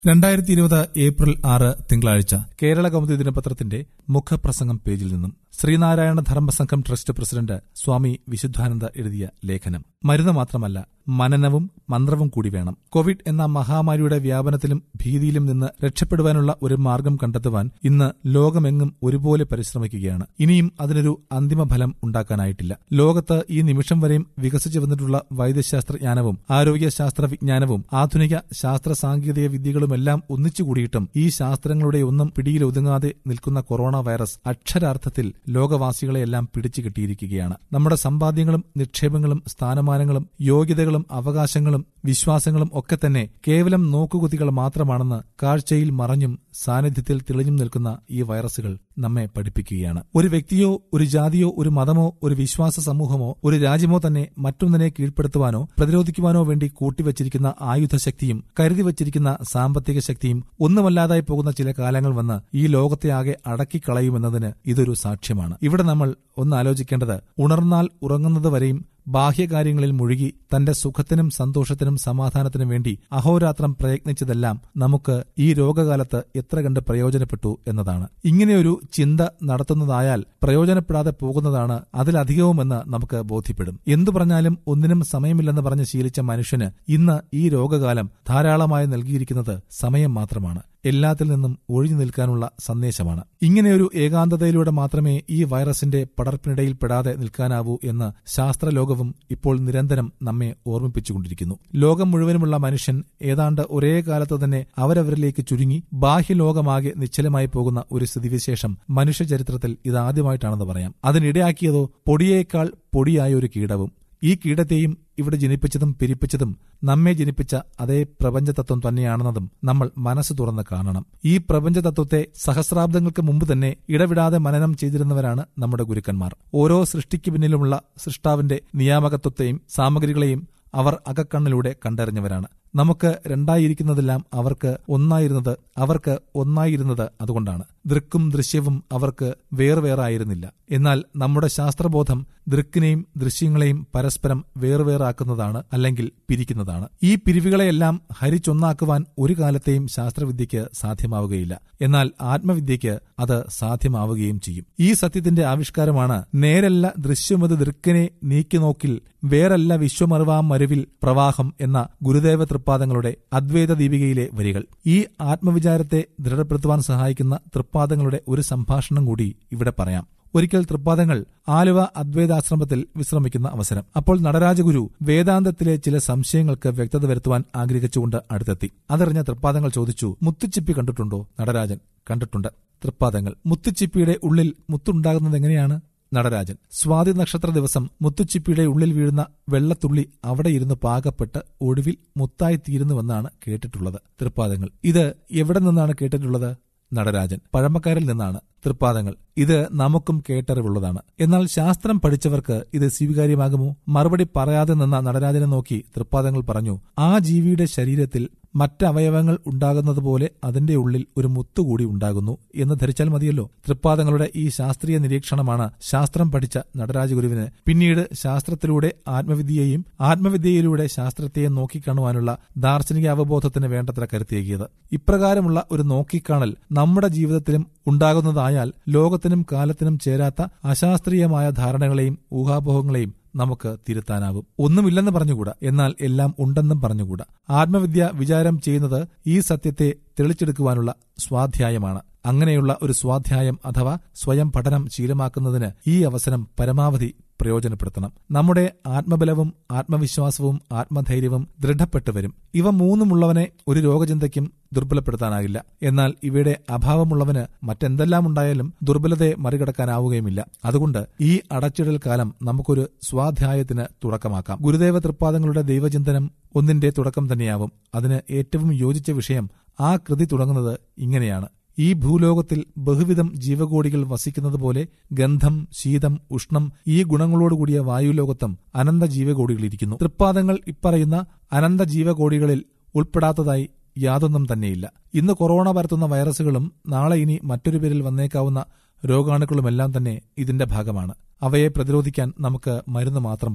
രണ്ടായിരത്തി ഇരുപത് ഏപ്രിൽ ആറ് തിങ്കളാഴ്ച കേരള കൗമുദി ദിനപത്രത്തിന്റെ മുഖപ്രസംഗം പേജിൽ നിന്നും ശ്രീനാരായണ ധർമ്മസംഘം ട്രസ്റ്റ് പ്രസിഡന്റ് സ്വാമി വിശുദ്ധാനന്ദ എഴുതിയ ലേഖനം മരുന്ന് മാത്രമല്ല മനനവും മന്ത്രവും കൂടി വേണം കോവിഡ് എന്ന മഹാമാരിയുടെ വ്യാപനത്തിലും ഭീതിയിലും നിന്ന് രക്ഷപ്പെടുവാനുള്ള ഒരു മാർഗം കണ്ടെത്തുവാൻ ഇന്ന് ലോകമെങ്ങും ഒരുപോലെ പരിശ്രമിക്കുകയാണ് ഇനിയും അതിനൊരു അന്തിമ ഫലം ഉണ്ടാക്കാനായിട്ടില്ല ലോകത്ത് ഈ നിമിഷം വരെയും വികസിച്ചു വന്നിട്ടുള്ള വൈദ്യശാസ്ത്രജ്ഞാനവും ആരോഗ്യശാസ്ത്ര വിജ്ഞാനവും ആധുനിക ശാസ്ത്ര സാങ്കേതിക വിദ്യകളുമെല്ലാം ഒന്നിച്ചുകൂടിയിട്ടും ഈ ശാസ്ത്രങ്ങളുടെ ഒന്നും പിടിയിലൊതുങ്ങാതെ നിൽക്കുന്ന കൊറോണ വൈറസ് അക്ഷരാർത്ഥത്തിൽ ലോകവാസികളെയെല്ലാം പിടിച്ചു കെട്ടിയിരിക്കുകയാണ് നമ്മുടെ സമ്പാദ്യങ്ങളും നിക്ഷേപങ്ങളും സ്ഥാനമാനങ്ങളും യോഗ്യതകളും അവകാശങ്ങളും വിശ്വാസങ്ങളും ഒക്കെ തന്നെ കേവലം നോക്കുകുത്തികൾ മാത്രമാണെന്ന് കാഴ്ചയിൽ മറഞ്ഞും സാന്നിധ്യത്തിൽ തെളിഞ്ഞും നിൽക്കുന്ന ഈ വൈറസുകൾ നമ്മെ പഠിപ്പിക്കുകയാണ് ഒരു വ്യക്തിയോ ഒരു ജാതിയോ ഒരു മതമോ ഒരു വിശ്വാസ സമൂഹമോ ഒരു രാജ്യമോ തന്നെ മറ്റൊന്നിനെ കീഴ്പ്പെടുത്തുവാനോ പ്രതിരോധിക്കുവാനോ വേണ്ടി കൂട്ടിവച്ചിരിക്കുന്ന ആയുധശക്തിയും കരുതി വച്ചിരിക്കുന്ന സാമ്പത്തിക ശക്തിയും ഒന്നുമല്ലാതായി പോകുന്ന ചില കാലങ്ങൾ വന്ന് ഈ ലോകത്തെ ആകെ അടക്കിക്കളയുമെന്നതിന് ഇതൊരു സാക്ഷ്യമാണ് ഇവിടെ നമ്മൾ ഒന്ന് ആലോചിക്കേണ്ടത് ഉണർന്നാൽ ഉറങ്ങുന്നത് വരെയും ബാഹ്യകാര്യങ്ങളിൽ മുഴുകി തന്റെ സുഖത്തിനും സന്തോഷത്തിനും സമാധാനത്തിനും വേണ്ടി അഹോരാത്രം പ്രയത്നിച്ചതെല്ലാം നമുക്ക് ഈ രോഗകാലത്ത് എത്ര കണ്ട് പ്രയോജനപ്പെട്ടു എന്നതാണ് ഇങ്ങനെയൊരു ചിന്ത നടത്തുന്നതായാൽ പ്രയോജനപ്പെടാതെ പോകുന്നതാണ് അതിലധികവുമെന്ന് നമുക്ക് ബോധ്യപ്പെടും എന്തു പറഞ്ഞാലും ഒന്നിനും സമയമില്ലെന്ന് പറഞ്ഞ് ശീലിച്ച മനുഷ്യന് ഇന്ന് ഈ രോഗകാലം ധാരാളമായി നൽകിയിരിക്കുന്നത് സമയം മാത്രമാണ് എല്ലാത്തിൽ നിന്നും ഒഴിഞ്ഞു നിൽക്കാനുള്ള സന്ദേശമാണ് ഇങ്ങനെയൊരു ഏകാന്തതയിലൂടെ മാത്രമേ ഈ വൈറസിന്റെ പടർപ്പിനിടയിൽ പെടാതെ നിൽക്കാനാവൂ എന്ന് ശാസ്ത്രലോകവും ഇപ്പോൾ നിരന്തരം നമ്മെ ഓർമ്മിപ്പിച്ചുകൊണ്ടിരിക്കുന്നു ലോകം മുഴുവനുമുള്ള മനുഷ്യൻ ഏതാണ്ട് ഒരേ കാലത്ത് തന്നെ അവരവരിലേക്ക് ചുരുങ്ങി ബാഹ്യലോകമാകെ നിശ്ചലമായി പോകുന്ന ഒരു സ്ഥിതിവിശേഷം മനുഷ്യചരിത്രത്തിൽ ഇതാദ്യമായിട്ടാണെന്ന് പറയാം അതിനിടയാക്കിയതോ പൊടിയേക്കാൾ പൊടിയായ ഒരു കീടവും ഈ കീടത്തെയും ഇവിടെ ജനിപ്പിച്ചതും പിരിപ്പിച്ചതും നമ്മെ ജനിപ്പിച്ച അതേ പ്രപഞ്ചതത്വം തന്നെയാണെന്നതും നമ്മൾ മനസ്സ് തുറന്ന് കാണണം ഈ പ്രപഞ്ചതത്വത്തെ സഹസ്രാബ്ദങ്ങൾക്ക് മുമ്പ് തന്നെ ഇടവിടാതെ മനനം ചെയ്തിരുന്നവരാണ് നമ്മുടെ ഗുരുക്കന്മാർ ഓരോ സൃഷ്ടിക്ക് പിന്നിലുമുള്ള സൃഷ്ടാവിന്റെ നിയാമകത്വത്തെയും സാമഗ്രികളെയും അവർ അകക്കണ്ണിലൂടെ കണ്ടറിഞ്ഞവരാണ് നമുക്ക് രണ്ടായിരിക്കുന്നതെല്ലാം അവർക്ക് ഒന്നായിരുന്നത് അവർക്ക് ഒന്നായിരുന്നത് അതുകൊണ്ടാണ് ദൃക്കും ദൃശ്യവും അവർക്ക് വേർവേറായിരുന്നില്ല എന്നാൽ നമ്മുടെ ശാസ്ത്രബോധം ദൃക്കിനെയും ദൃശ്യങ്ങളെയും പരസ്പരം വേർവേറാക്കുന്നതാണ് അല്ലെങ്കിൽ പിരിക്കുന്നതാണ് ഈ പിരിവുകളെയെല്ലാം ഹരിച്ചൊന്നാക്കുവാൻ ഒരു കാലത്തെയും ശാസ്ത്രവിദ്യയ്ക്ക് സാധ്യമാവുകയില്ല എന്നാൽ ആത്മവിദ്യയ്ക്ക് അത് സാധ്യമാവുകയും ചെയ്യും ഈ സത്യത്തിന്റെ ആവിഷ്കാരമാണ് നേരല്ല ദൃശ്യമത് ദൃക്കിനെ നീക്കിനോക്കിൽ വേറല്ല വിശ്വമറിവാം മരുവിൽ പ്രവാഹം എന്ന ഗുരുദേവ തൃപ്പാദങ്ങളുടെ അദ്വൈത ദീപികയിലെ വരികൾ ഈ ആത്മവിചാരത്തെ ദൃഢപ്പെടുത്തുവാൻ സഹായിക്കുന്ന തൃപ്പാദങ്ങളുടെ ഒരു സംഭാഷണം കൂടി ഇവിടെ പറയാം ഒരിക്കൽ തൃപ്പാദങ്ങൾ ആലുവ അദ്വൈതാശ്രമത്തിൽ വിശ്രമിക്കുന്ന അവസരം അപ്പോൾ നടരാജഗുരു വേദാന്തത്തിലെ ചില സംശയങ്ങൾക്ക് വ്യക്തത വരുത്തുവാൻ ആഗ്രഹിച്ചുകൊണ്ട് അടുത്തെത്തി അതറിഞ്ഞ തൃപ്പാദങ്ങൾ ചോദിച്ചു മുത്തുച്ചിപ്പി കണ്ടിട്ടുണ്ടോ നടരാജൻ കണ്ടിട്ടുണ്ട് തൃപ്പാദങ്ങൾ മുത്തുച്ചിപ്പിയുടെ ഉള്ളിൽ മുത്തുണ്ടാകുന്നത് എങ്ങനെയാണ് നടരാജൻ സ്വാതി നക്ഷത്ര ദിവസം മുത്തുച്ചിപ്പിയുടെ ഉള്ളിൽ വീഴുന്ന വെള്ളത്തുള്ളി അവിടെ ഇരുന്ന് പാകപ്പെട്ട് ഒടുവിൽ മുത്തായിത്തീരുന്നുവെന്നാണ് കേട്ടിട്ടുള്ളത് തൃപ്പാദങ്ങൾ ഇത് എവിടെ നിന്നാണ് കേട്ടിട്ടുള്ളത് നടരാജൻ പഴമക്കാരിൽ നിന്നാണ് തൃപ്പാദങ്ങൾ ഇത് നമുക്കും കേട്ടറിവുള്ളതാണ് എന്നാൽ ശാസ്ത്രം പഠിച്ചവർക്ക് ഇത് സ്വീകാര്യമാകുമോ മറുപടി പറയാതെ നിന്ന നടരാജനെ നോക്കി തൃപ്പാദങ്ങൾ പറഞ്ഞു ആ ജീവിയുടെ ശരീരത്തിൽ മറ്റവയവങ്ങൾ ഉണ്ടാകുന്നതുപോലെ അതിന്റെ ഉള്ളിൽ ഒരു മുത്തുകൂടി ഉണ്ടാകുന്നു എന്ന് ധരിച്ചാൽ മതിയല്ലോ തൃപ്പാദങ്ങളുടെ ഈ ശാസ്ത്രീയ നിരീക്ഷണമാണ് ശാസ്ത്രം പഠിച്ച നടരാജഗുരുവിന് പിന്നീട് ശാസ്ത്രത്തിലൂടെ ആത്മവിദ്യയെയും ആത്മവിദ്യയിലൂടെ ശാസ്ത്രത്തെയും നോക്കിക്കാണുവാനുള്ള ദാർശനിക അവബോധത്തിന് വേണ്ടത്ര കരുത്തേകിയത് ഇപ്രകാരമുള്ള ഒരു നോക്കിക്കാണൽ നമ്മുടെ ജീവിതത്തിലും ഉണ്ടാകുന്നതായാൽ ലോകത്തിനും കാലത്തിനും ചേരാത്ത അശാസ്ത്രീയമായ ധാരണകളെയും ഊഹാപോഹങ്ങളെയും നമുക്ക് തിരുത്താനാവും ഒന്നുമില്ലെന്ന് പറഞ്ഞുകൂടാ എന്നാൽ എല്ലാം ഉണ്ടെന്നും പറഞ്ഞുകൂടാ ആത്മവിദ്യ വിചാരം ചെയ്യുന്നത് ഈ സത്യത്തെ തെളിച്ചെടുക്കുവാനുള്ള സ്വാധ്യായമാണ് അങ്ങനെയുള്ള ഒരു സ്വാധ്യായം അഥവാ സ്വയം പഠനം ശീലമാക്കുന്നതിന് ഈ അവസരം പരമാവധി പ്രയോജനപ്പെടുത്തണം നമ്മുടെ ആത്മബലവും ആത്മവിശ്വാസവും ആത്മധൈര്യവും ദൃഢപ്പെട്ടു വരും ഇവ മൂന്നുമുള്ളവനെ ഒരു രോഗചിന്തയ്ക്കും ദുർബലപ്പെടുത്താനാകില്ല എന്നാൽ ഇവയുടെ അഭാവമുള്ളവന് മറ്റെന്തെല്ലാം ഉണ്ടായാലും ദുർബലതയെ മറികടക്കാനാവുകയുമില്ല അതുകൊണ്ട് ഈ അടച്ചിടൽ കാലം നമുക്കൊരു സ്വാധ്യായത്തിന് തുടക്കമാക്കാം ഗുരുദേവ തൃപ്പാദങ്ങളുടെ ദൈവചിന്തനം ഒന്നിന്റെ തുടക്കം തന്നെയാവും അതിന് ഏറ്റവും യോജിച്ച വിഷയം ആ കൃതി തുടങ്ങുന്നത് ഇങ്ങനെയാണ് ഈ ഭൂലോകത്തിൽ ബഹുവിധം ജീവകോടികൾ വസിക്കുന്നതുപോലെ ഗന്ധം ശീതം ഉഷ്ണം ഈ ഗുണങ്ങളോടുകൂടിയ വായുലോകത്തും അനന്ത ജീവകോടികളിരിക്കുന്നു തൃപ്പാദങ്ങൾ ഇപ്പറയുന്ന അനന്ത ജീവകോടികളിൽ ഉൾപ്പെടാത്തതായി യാതൊന്നും തന്നെയില്ല ഇന്ന് കൊറോണ പരത്തുന്ന വൈറസുകളും നാളെ ഇനി മറ്റൊരു പേരിൽ വന്നേക്കാവുന്ന രോഗാണുക്കളുമെല്ലാം തന്നെ ഇതിന്റെ ഭാഗമാണ് അവയെ പ്രതിരോധിക്കാൻ നമുക്ക് മരുന്ന് മാത്രം പോരാ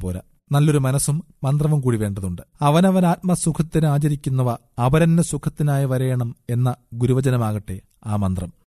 നല്ലൊരു മനസ്സും മന്ത്രവും കൂടി വേണ്ടതുണ്ട് അവനവൻ ആത്മസുഖത്തിന് ആചരിക്കുന്നവ അപരന് സുഖത്തിനായി വരയണം എന്ന ഗുരുവചനമാകട്ടെ ആ മന്ത്രം